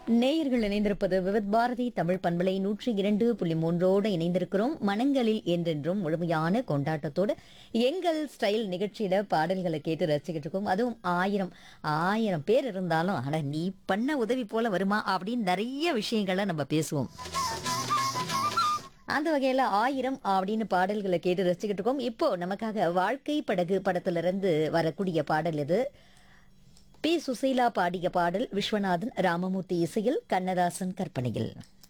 நேயர்கள் இணைந்திருப்பது விவித் பாரதி தமிழ் பண்பலை நூற்றி இரண்டு புள்ளி மூன்றோடு இணைந்திருக்கிறோம் மனங்களில் என்றென்றும் முழுமையான கொண்டாட்டத்தோடு எங்கள் ஸ்டைல் நிகழ்ச்சியில பாடல்களை கேட்டு ரசிக்கிட்டு இருக்கோம் அதுவும் ஆயிரம் ஆயிரம் பேர் இருந்தாலும் அட நீ பண்ண உதவி போல வருமா அப்படின்னு நிறைய விஷயங்களை நம்ம பேசுவோம் அந்த வகையில ஆயிரம் அப்படின்னு பாடல்களை கேட்டு ரசிக்கிட்டு இருக்கோம் இப்போ நமக்காக வாழ்க்கை படகு படத்திலிருந்து வரக்கூடிய பாடல் இது பி சுசீலா பாடிய பாடல் விஸ்வநாதன் ராமமூர்த்தி இசையில் கண்ணதாசன் கற்பனையில்